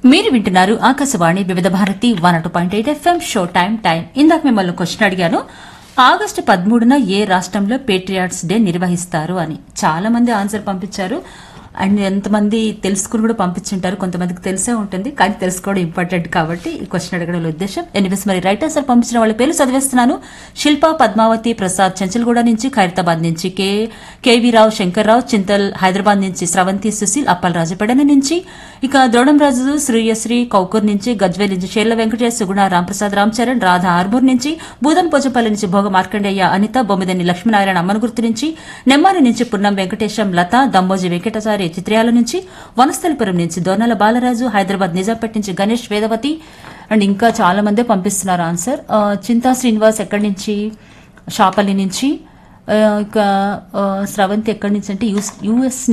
మీరు వింటున్నారు ఆకాశవాణి వివిధ భారతి వన్ అటు point eight FM show time time ఇందాక మిమ్మల్ని క్వశ్చన్ అడిగాను ఆగస్టు పదమూడున ఏ రాష్ట్రంలో పేట్రియాట్స్ డే నిర్వహిస్తారు అని చాలా మంది ఆన్సర్ పంపించారు అండ్ ఎంతమంది తెలుసుకుని కూడా పంపించుంటారు కొంతమందికి తెలిసే ఉంటుంది కానీ తెలుసుకోవడం ఇంపార్టెంట్ కాబట్టి ఈ క్వశ్చన్ అడగడం ఉద్దేశం ఎనివేస్ మరి రైట్ ఆన్సర్ పంపించిన వాళ్ళ పేర్లు చదివేస్తున్నాను శిల్ప పద్మావతి ప్రసాద్ చెంచల్గూడ నుంచి ఖైరతాబాద్ నుంచి కే కేవీ రావు శంకర్రావు చింతల్ హైదరాబాద్ నుంచి స్రవంతి సుశీల్ అప్పల్ రాజపేడన నుంచి ఇక ద్రోణం రాజు శ్రీయశ్రీ కౌకూర్ నుంచి గజ్వేల్ నుంచి షేర్ల వెంకటేష్ సుగుణ రాంప్రసాద్ రామ్ చరణ్ రాధా ఆర్మూర్ నుంచి బూదం పోచపల్లి నుంచి భోగ మార్కండేయ అనిత బొమ్మిదని లక్ష్మీనారాయణ అమ్మనగుర్తు నుంచి నెమ్మాని నుంచి పున్నం వెంకటేశం లత దమ్మోజి వెంకటాచారి చిత్రయాల నుంచి వనస్థలిపురం నుంచి దోర్నల బాలరాజు హైదరాబాద్ నిజాంపేట నుంచి గణేష్ వేదవతి అండ్ ఇంకా చాలా మందే పంపిస్తున్నారు ఆన్సర్ ఆ, చింతా శ్రీనివాస్ ఎక్కడి నుంచి షాపల్లి నుంచి ఆ, ఇక ఆ, స్రవంతి ఎక్కడి నుంచి అంటే యూఎస్